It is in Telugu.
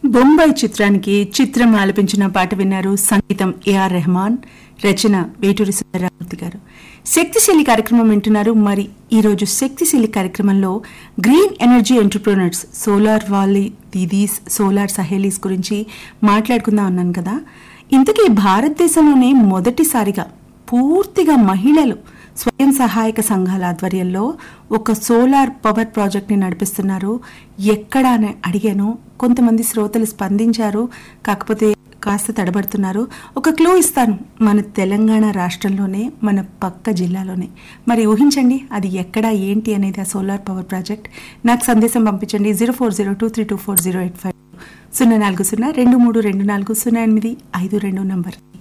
బొంబాయి చిత్రానికి చిత్రం ఆలపించిన పాట విన్నారు సంగీతం ఏఆర్ రెహమాన్ రచన వేటూరి సుందరరామూర్తి గారు శక్తిశీలి కార్యక్రమం వింటున్నారు మరి ఈ రోజు శక్తిశీలి కార్యక్రమంలో గ్రీన్ ఎనర్జీ ఎంటర్ప్రినర్స్ సోలార్ వాలీ దీదీస్ సోలార్ సహేలీస్ గురించి మాట్లాడుకుందాం అన్నాను కదా ఇంతకీ భారతదేశంలోనే మొదటిసారిగా పూర్తిగా మహిళలు స్వయం సహాయక సంఘాల ఆధ్వర్యంలో ఒక సోలార్ పవర్ ప్రాజెక్ట్ ని నడిపిస్తున్నారు ఎక్కడ అని అడిగాను కొంతమంది శ్రోతలు స్పందించారు కాకపోతే కాస్త తడబడుతున్నారు ఒక క్లూ ఇస్తాను మన తెలంగాణ రాష్ట్రంలోనే మన పక్క జిల్లాలోనే మరి ఊహించండి అది ఎక్కడ ఏంటి అనేది ఆ సోలార్ పవర్ ప్రాజెక్ట్ నాకు సందేశం పంపించండి zero four zero two three two four zero eight five సున్నా నాలుగు సున్నా రెండు మూడు రెండు నాలుగు సున్నా ఎనిమిది ఐదు రెండు నంబర్